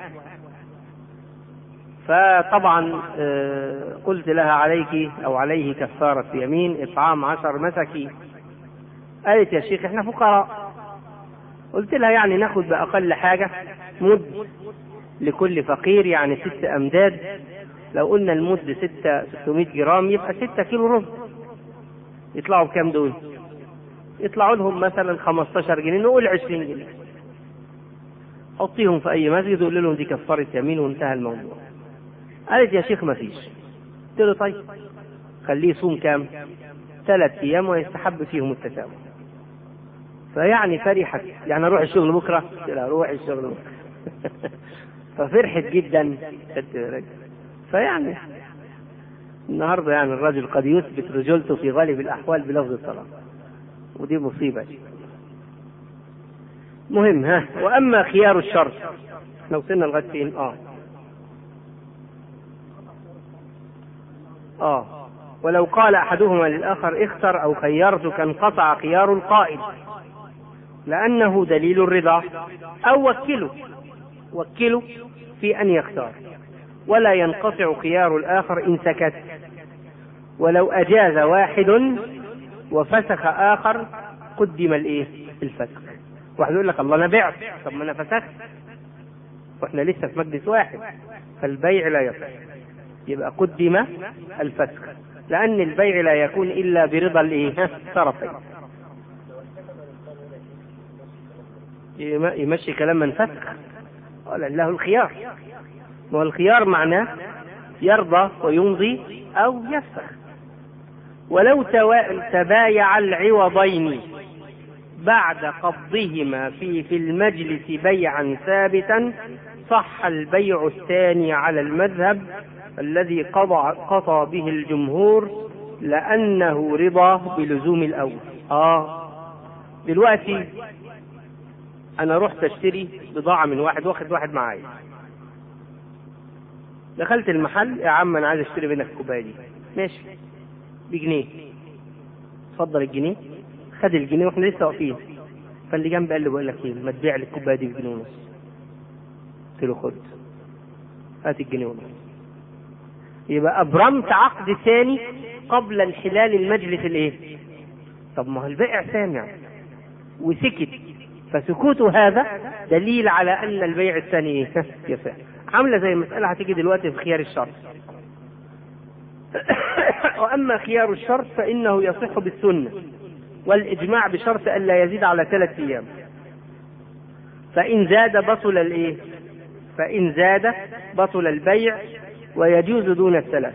فطبعا قلت لها عليك او عليه كفارة يمين اطعام عشر مساكين قالت يا شيخ احنا فقراء قلت لها يعني ناخد باقل حاجة مد لكل فقير يعني ست امداد لو قلنا المد ستة 600 جرام يبقى ستة كيلو ربع يطلعوا بكام دول؟ يطلعوا لهم مثلا 15 جنيه نقول 20 جنيه حطيهم في اي مسجد وقول لهم دي كفاره يمين وانتهى الموضوع قالت يا شيخ ما فيش قلت له طيب خليه يصوم كام ثلاث ايام ويستحب فيهم التسامح فيعني فرحت يعني اروح الشغل بكره قلت لها روح الشغل بكره ففرحت جدا فيعني النهارده يعني الرجل قد يثبت رجولته في غالب الاحوال بلفظ الطلاق ودي مصيبة مهم ها وأما خيار الشرط احنا وصلنا لغاية فين؟ اه اه ولو قال أحدهما للآخر اختر أو خيرتك انقطع خيار القائل لأنه دليل الرضا أو وكله وكله في أن يختار ولا ينقطع خيار الآخر إن سكت ولو أجاز واحد وفسخ اخر قدم الايه؟ الفسخ. واحد يقول لك الله انا بعت طب ما انا فسخت. واحنا لسه في مجلس واحد فالبيع لا يصح. يبقى قدم الفسخ لان البيع لا يكون الا برضا الايه؟ الطرفين. يمشي كلام من فسخ قال له الخيار والخيار معناه يرضى ويمضي او يفسخ ولو تبايع العوضين بعد قبضهما في في المجلس بيعا ثابتا صح البيع الثاني على المذهب الذي قضى قضى به الجمهور لأنه رضا بلزوم الأول. آه دلوقتي أنا رحت أشتري بضاعة من واحد واخد واحد معايا. دخلت المحل يا عم أنا عايز أشتري منك الكوباية دي. ماشي. بجنيه اتفضل الجنيه خد الجنيه واحنا لسه واقفين فاللي جنبي قال لي بقول لك ايه ما تبيع لي الكوبايه دي بجنيه ونص قلت له خد هات الجنيه ونص يبقى ابرمت عقد ثاني قبل انحلال المجلس الايه طب ما هو البائع سامع وسكت فسكوته هذا دليل على ان البيع الثاني ايه يصح عامله زي المساله هتيجي دلوقتي في خيار الشرط وأما خيار الشرط فإنه يصح بالسنة والإجماع بشرط ألا يزيد على ثلاثة أيام فإن زاد بطل الإيه؟ فإن زاد بطل البيع ويجوز دون الثلاث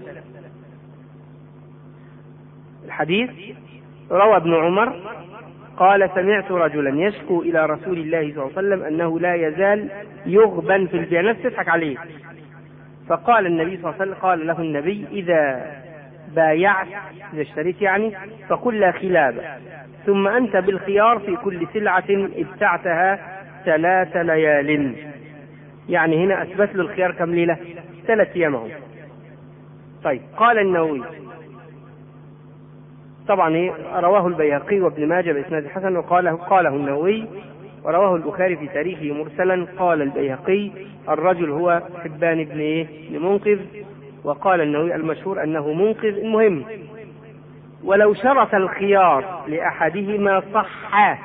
الحديث روى ابن عمر قال سمعت رجلا يشكو إلى رسول الله صلى الله عليه وسلم أنه لا يزال يغبن في البيع ناس تضحك عليه فقال النبي صلى الله عليه وسلم قال له النبي إذا بايعت إذا اشتريت يعني فقل لا خلاب ثم أنت بالخيار في كل سلعة ابتعتها ثلاث ليال يعني هنا أثبت له الخيار كم ليلة ثلاث أيام أهو طيب قال النووي طبعا إيه؟ رواه البيهقي وابن ماجه بإسناد حسن وقاله قاله النووي ورواه البخاري في تاريخه مرسلا قال البيهقي الرجل هو حبان بن ايه؟ بن منقذ وقال النووي المشهور انه منقذ المهم ولو شرط الخيار لاحدهما صح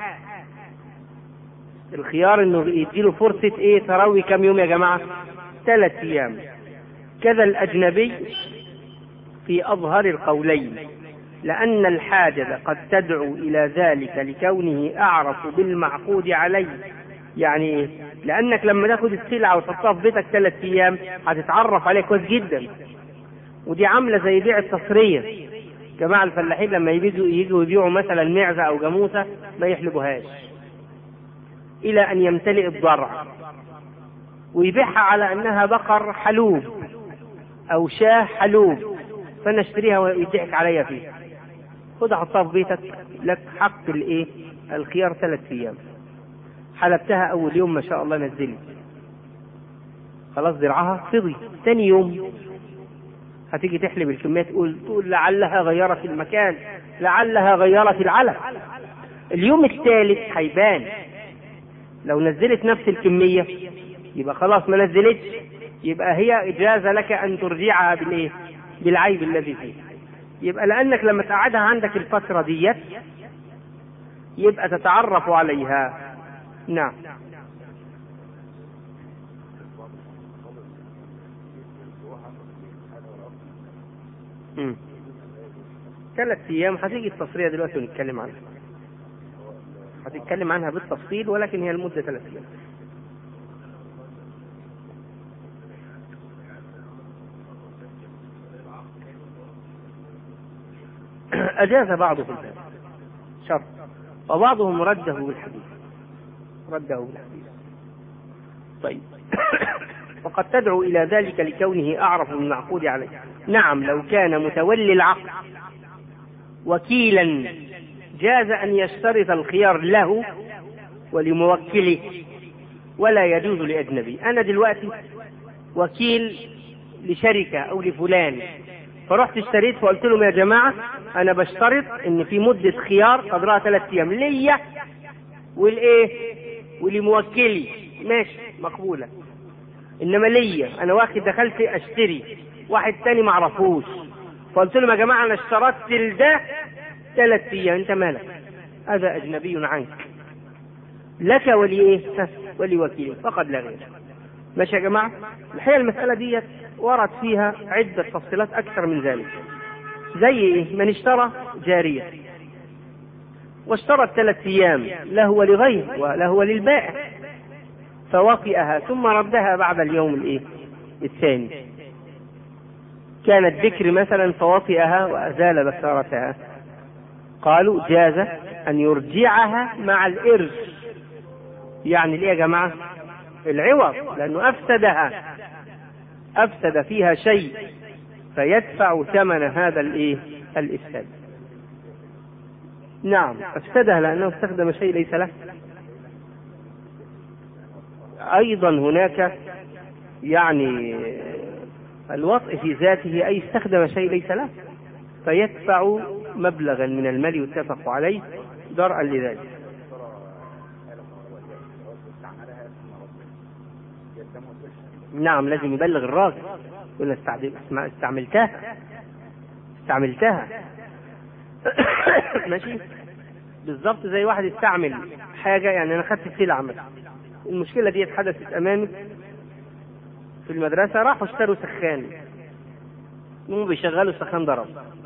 الخيار انه يديله فرصه ايه تروي كم يوم يا جماعه ثلاث ايام كذا الاجنبي في اظهر القولين لأن الحاجة قد تدعو إلى ذلك لكونه أعرف بالمعقود عليه يعني إيه؟ لأنك لما تاخد السلعة وتحطها في بيتك ثلاث أيام هتتعرف عليها كويس جدا ودي عاملة زي بيع التصرية جماعة الفلاحين لما يجوا يجوا يبيعوا مثلا معزة أو جاموسة ما يحلبوهاش إلى أن يمتلئ الضرع ويبيعها على أنها بقر حلوب أو شاه حلوب فأنا اشتريها ويضحك عليا فيها خدها حطها في بيتك لك حق الايه الخيار ثلاث ايام حلبتها اول يوم ما شاء الله نزلت خلاص ذرعها فضي ثاني يوم هتيجي تحلب الكمية تقول تقول لعلها غيرت المكان لعلها غيرت العلف اليوم الثالث هيبان لو نزلت نفس الكمية يبقى خلاص ما نزلتش يبقى هي إجازة لك أن ترجعها بالإيه؟ بالعيب الذي فيه يبقى لأنك لما تقعدها عندك الفترة ديت يبقى تتعرف عليها نعم مم. ثلاث أيام هتيجي التصرية دلوقتي ونتكلم عنها هتتكلم عنها بالتفصيل ولكن هي المدة ثلاث أيام أجاز بعضهم ذلك شرط وبعضهم رده بالحديث رده بالحديث طيب وقد تدعو إلى ذلك لكونه أعرف بالمعقود عليه نعم لو كان متولي العقد وكيلا جاز أن يشترط الخيار له ولموكله ولا يجوز لأجنبي أنا دلوقتي وكيل لشركة أو لفلان فرحت اشتريت فقلت لهم يا جماعة أنا بشترط إن في مدة خيار قدرها ثلاث أيام ليا والإيه؟ ولموكلي ماشي مقبولة إنما ليا أنا واخد دخلت أشتري واحد تاني معرفوش فقلت لهم يا جماعة أنا اشترطت لده ثلاث أيام أنت مالك هذا أجنبي عنك لك ولإيه؟ ولوكيلك فقد لا غير ماشي يا جماعة الحقيقة المسألة ديت ورد فيها عدة تفصيلات أكثر من ذلك زي إيه؟ من اشترى جارية واشترى ثلاث أيام له ولغيره وله وللبائع فوطئها ثم ردها بعد اليوم الإيه؟ الثاني كانت بكر مثلا فوطئها وأزال بكارتها قالوا جاز أن يرجعها مع الإرث يعني ليه يا جماعة العوض لأنه أفسدها أفسد فيها شيء فيدفع ثمن هذا الإيه الإفساد نعم أفسدها لأنه استخدم شيء ليس له أيضا هناك يعني الوطء في ذاته أي استخدم شيء ليس له فيدفع مبلغا من المال يتفق عليه درءا لذلك نعم لازم يبلغ الراجل يقول استعملتها استعملتها ماشي بالظبط زي واحد استعمل حاجة يعني أنا خدت سلعة مثلا المشكلة دي حدثت أمامي في المدرسة راحوا اشتروا سخان هم بيشغلوا السخان ضرب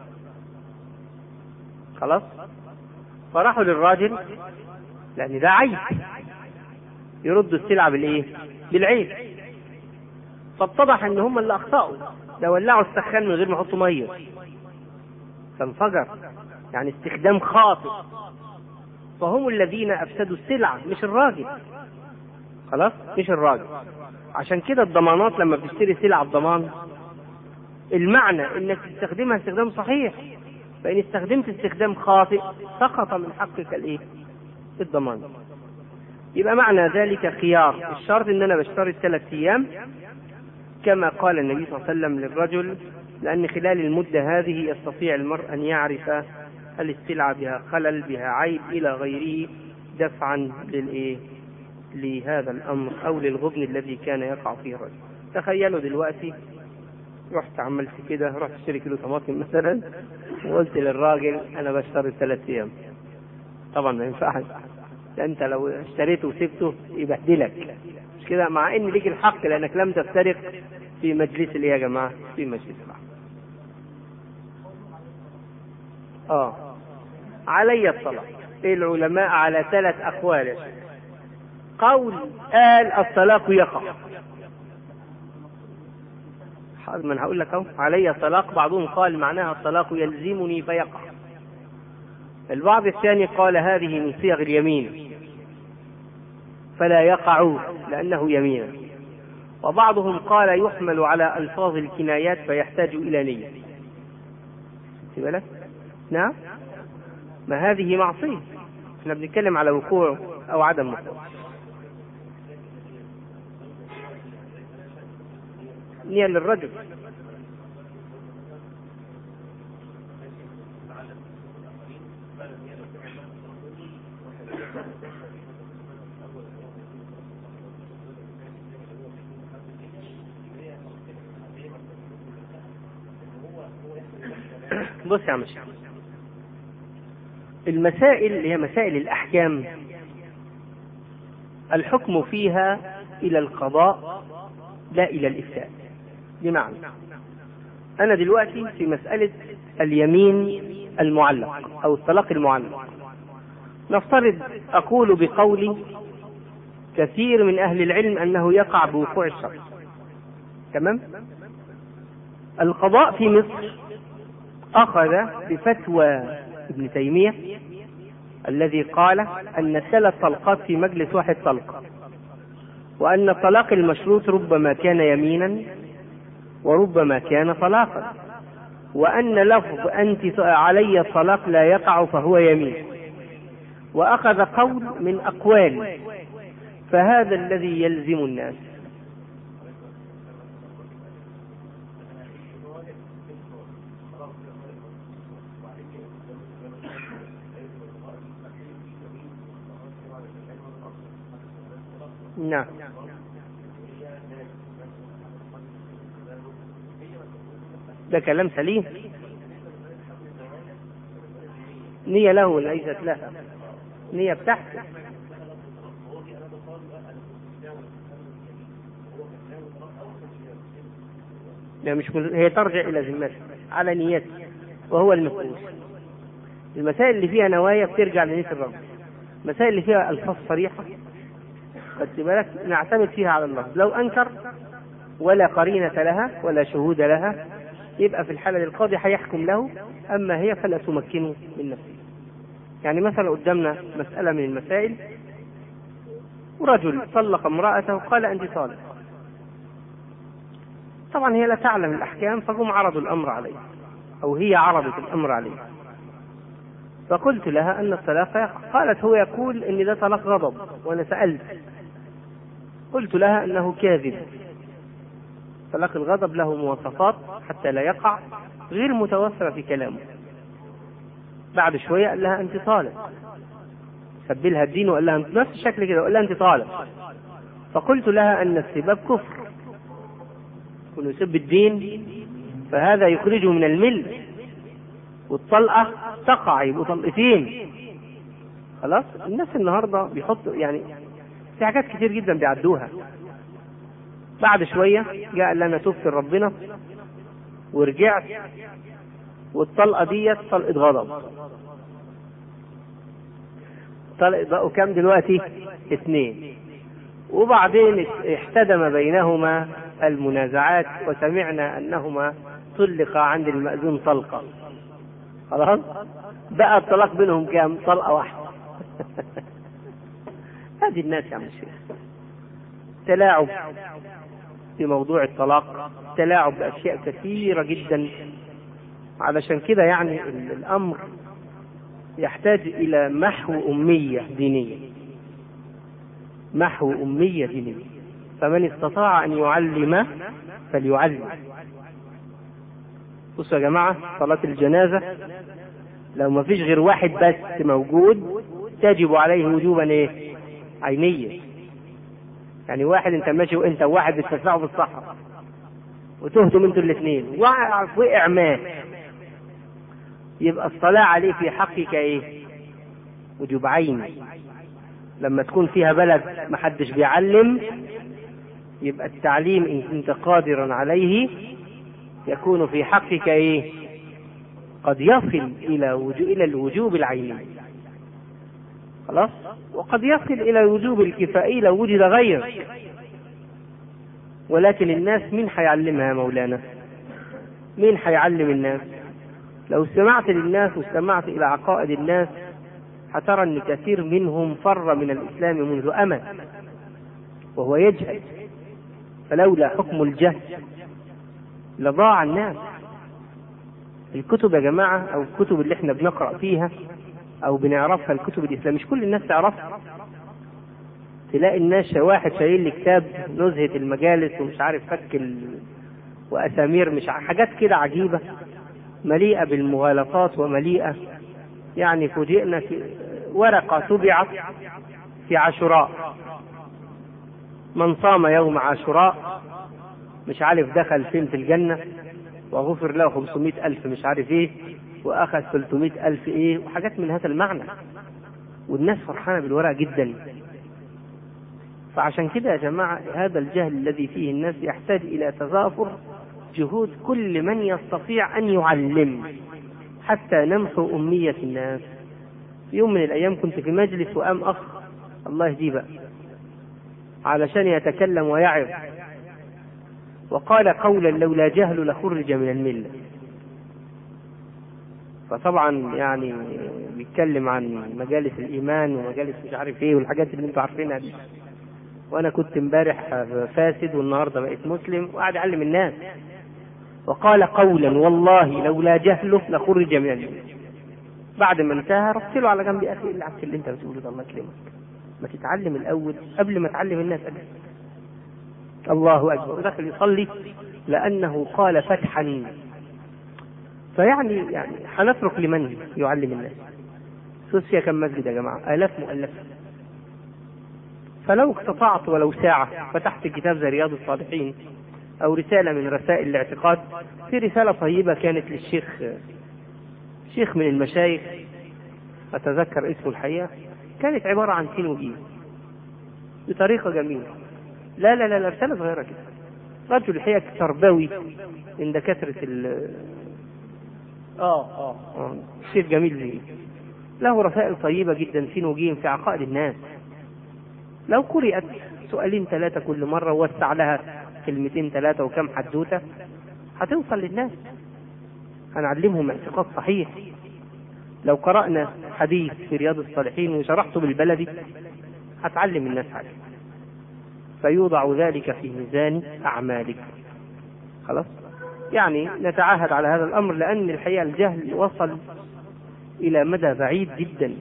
خلاص فراحوا للراجل لأن ده عيب يردوا السلعة بالإيه؟ بالعيب فاتضح ان هم اللي اخطاوا ده ولعوا السخان من غير ما يحطوا ميه فانفجر يعني استخدام خاطئ فهم الذين افسدوا السلعه مش الراجل خلاص مش الراجل عشان كده الضمانات لما بتشتري سلعه بضمان المعنى انك تستخدمها استخدام صحيح فان استخدمت استخدام خاطئ سقط من حقك الايه الضمان يبقى معنى ذلك خيار الشرط ان انا بشترط ثلاث ايام كما قال النبي صلى الله عليه وسلم للرجل لان خلال المده هذه يستطيع المرء ان يعرف هل السلعه بها خلل بها عيب الى غيره دفعا للايه لهذا الامر او للغبن الذي كان يقع فيه الرجل تخيلوا دلوقتي رحت عملت كده رحت اشتري كيلو طماطم مثلا وقلت للراجل انا بشتري ثلاث ايام طبعا ما ينفعش ده انت لو اشتريته وسبته يبهدلك مش كده مع ان ليك الحق لانك لم تفترق في مجلس الايه يا جماعه في مجلس العقد اه علي الطلاق العلماء على ثلاث اقوال يا شيخ قول قال الطلاق يقع ما انا هقول لك اهو علي الطلاق بعضهم قال معناها الطلاق يلزمني فيقع البعض الثاني قال هذه من صيغ اليمين فلا يقع لأنه يمين وبعضهم قال يحمل على ألفاظ الكنايات فيحتاج إلى نية بالك؟ نعم ما هذه معصية احنا بنتكلم على وقوع أو عدم وقوع نية للرجل بص يا عم المسائل اللي هي مسائل الأحكام الحكم فيها إلى القضاء لا إلى الإفتاء بمعنى أنا دلوقتي في مسألة اليمين المعلق أو الطلاق المعلق نفترض أقول بقولي كثير من أهل العلم أنه يقع بوقوع الشرط تمام القضاء في مصر أخذ بفتوى ابن تيمية الذي قال أن ثلاث طلقات في مجلس واحد طلقة وأن الطلاق المشروط ربما كان يمينا وربما كان طلاقا وأن لفظ أنت علي الطلاق لا يقع فهو يمين وأخذ قول من أقوال فهذا الذي يلزم الناس نعم ده كلام سليم نية له ليست لها نية بتاعته لا مش مل... هي ترجع إلى ذمته على نيته وهو المسؤول المسائل اللي فيها نوايا بترجع لنية الرب المسائل اللي فيها ألفاظ صريحة خدت بالك نعتمد فيها على الله لو أنكر ولا قرينة لها ولا شهود لها يبقى في الحالة دي القاضي هيحكم له أما هي فلا تمكنه من نفسه يعني مثلا قدامنا مسألة من المسائل ورجل طلق امرأته قال أنت طالق طبعا هي لا تعلم الأحكام فهم عرضوا الأمر عليه أو هي عرضت الأمر عليه فقلت لها أن الطلاق يقع قالت هو يقول أن ده طلاق غضب وأنا سألت قلت لها أنه كاذب طلاق الغضب له مواصفات حتى لا يقع غير متوفرة في كلامه بعد شوية قال لها أنت طالق سبلها الدين وقال لها نفس الشكل كده وقال لها أنت طالق فقلت لها أن السباب كفر كل يسب الدين فهذا يخرجه من المل والطلقة تقع يبقوا طلقتين خلاص الناس النهارده بيحطوا يعني في حاجات كتير جدا بيعدوها بعد شوية جاء قال أنا تبت لربنا ورجعت والطلقة ديت طلقة غضب طلق بقوا كام دلوقتي؟ اثنين وبعدين احتدم بينهما المنازعات وسمعنا أنهما طلقا عند المأذون طلقة خلاص بقى الطلاق بينهم كام؟ طلقة واحدة هذه الناس يا عم الشيخ تلاعب في موضوع الطلاق تلاعب بأشياء كثيرة جدا علشان كده يعني ال- الأمر يحتاج إلى محو أمية دينية محو أمية دينية فمن استطاع أن يعلم فليعلم بصوا يا جماعة صلاة الجنازة لو ما فيش غير واحد بس موجود تجب عليه وجوبا ايه؟ عينيا يعني واحد انت ماشي وانت وواحد بتدفعه في الصحراء وتهتم انتوا الاثنين وقع وقع مات يبقى الصلاة عليه في حقك ايه؟ وجوب عيني لما تكون فيها بلد محدش بيعلم يبقى التعليم ان كنت قادرا عليه يكون في حقك ايه؟ قد يصل الى وجو الى الوجوب العيني خلاص وقد يصل الى الوجوب الكفائي لو وجد غير ولكن الناس مين هيعلمها يا مولانا مين هيعلم الناس لو استمعت للناس واستمعت الى عقائد الناس هترى ان كثير منهم فر من الاسلام منذ امد وهو يجهل فلولا حكم الجهل لضاع الناس الكتب يا جماعة أو الكتب اللي احنا بنقرأ فيها أو بنعرفها الكتب الإسلامية مش كل الناس تعرفها تلاقي الناس واحد شايل لي كتاب نزهة المجالس ومش عارف فك ال... وأسامير مش ع- حاجات كده عجيبة مليئة بالمغالطات ومليئة يعني فوجئنا في ورقة طبعت في عاشوراء من صام يوم عاشوراء مش عارف دخل فين في الجنة وغفر له 500 ألف مش عارف إيه وأخذ 300 ألف إيه وحاجات من هذا المعنى والناس فرحانة بالورق جدا فعشان كده يا جماعة هذا الجهل الذي فيه الناس يحتاج إلى تضافر جهود كل من يستطيع أن يعلم حتى نمحو أمية الناس في يوم من الأيام كنت في مجلس وقام أخ الله يهديه بقى علشان يتكلم ويعظ وقال قولا لولا جهل لخرج من المله فطبعا يعني بيتكلم عن مجالس الايمان ومجالس مش عارف ايه والحاجات اللي انتوا عارفينها دي وانا كنت امبارح فاسد والنهارده بقيت مسلم وقاعد اعلم الناس وقال قولا والله لولا جهله لخرج من المله بعد ما انتهى رحت له على جنب يا اخي ايه العك اللي انت بتقوله ده الله يكرمك ما تتعلم الاول قبل ما تعلم الناس أجل. الله اكبر ودخل يصلي لانه قال فتحا فيعني يعني هنترك لمن يعلم الناس سوسيا كم مسجد يا جماعه الاف مؤلفه فلو استطعت ولو ساعه فتحت كتاب زي رياض الصالحين او رساله من رسائل الاعتقاد في رساله طيبه كانت للشيخ شيخ من المشايخ اتذكر اسمه الحقيقه كانت عباره عن سين وجيم بطريقه جميله لا لا لا لا رساله صغيره كده رجل الحقيقه تربوي عند كثره ال اه اه آه. شيخ جميل زي له رسائل طيبة جدا سين وجيم في عقائد الناس لو قرأت سؤالين ثلاثة كل مرة ووسع لها كلمتين ثلاثة وكم حدوتة هتوصل للناس هنعلمهم اعتقاد صحيح لو قرأنا حديث في رياض الصالحين وشرحته بالبلدي هتعلم الناس حاجة فيوضع ذلك في ميزان أعمالك خلاص يعني نتعاهد على هذا الأمر لأن الحقيقة الجهل وصل إلى مدى بعيد جدا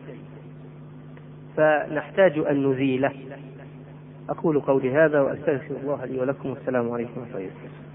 فنحتاج أن نزيله أقول قولي هذا وأستغفر الله لي ولكم والسلام عليكم ورحمة الله وبركاته